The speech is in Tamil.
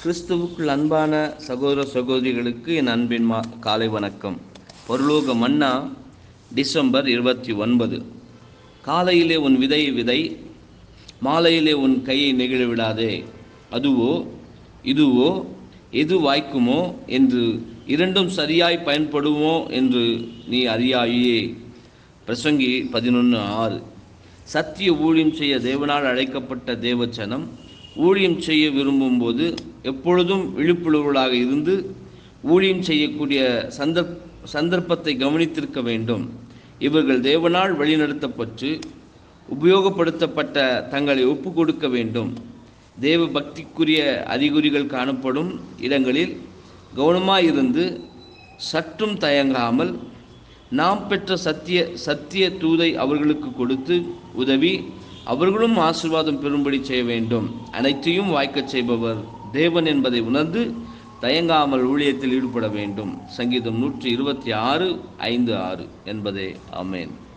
கிறிஸ்துவுக்குள் அன்பான சகோதர சகோதரிகளுக்கு என் அன்பின் மா காலை வணக்கம் பரலோக மன்னா டிசம்பர் இருபத்தி ஒன்பது காலையிலே உன் விதை விதை மாலையிலே உன் கையை நெகிழ விடாதே அதுவோ இதுவோ எது வாய்க்குமோ என்று இரண்டும் சரியாய் பயன்படுமோ என்று நீ அறியாயே பிரசங்கி பதினொன்று ஆறு சத்திய ஊழியம் செய்ய தேவனால் அழைக்கப்பட்ட தேவச்சனம் ஊழியம் செய்ய விரும்பும்போது எப்பொழுதும் விழிப்புணர்வுகளாக இருந்து ஊழியம் செய்யக்கூடிய சந்தர்ப் சந்தர்ப்பத்தை கவனித்திருக்க வேண்டும் இவர்கள் தேவனால் வழிநடத்தப்பட்டு உபயோகப்படுத்தப்பட்ட தங்களை ஒப்பு கொடுக்க வேண்டும் தேவ பக்திக்குரிய அறிகுறிகள் காணப்படும் இடங்களில் கவனமாயிருந்து சற்றும் தயங்காமல் நாம் பெற்ற சத்திய சத்திய தூதை அவர்களுக்கு கொடுத்து உதவி அவர்களும் ஆசீர்வாதம் பெறும்படி செய்ய வேண்டும் அனைத்தையும் வாய்க்கச் செய்பவர் தேவன் என்பதை உணர்ந்து தயங்காமல் ஊழியத்தில் ஈடுபட வேண்டும் சங்கீதம் நூற்றி இருபத்தி ஆறு ஐந்து ஆறு என்பதே ஆமேன்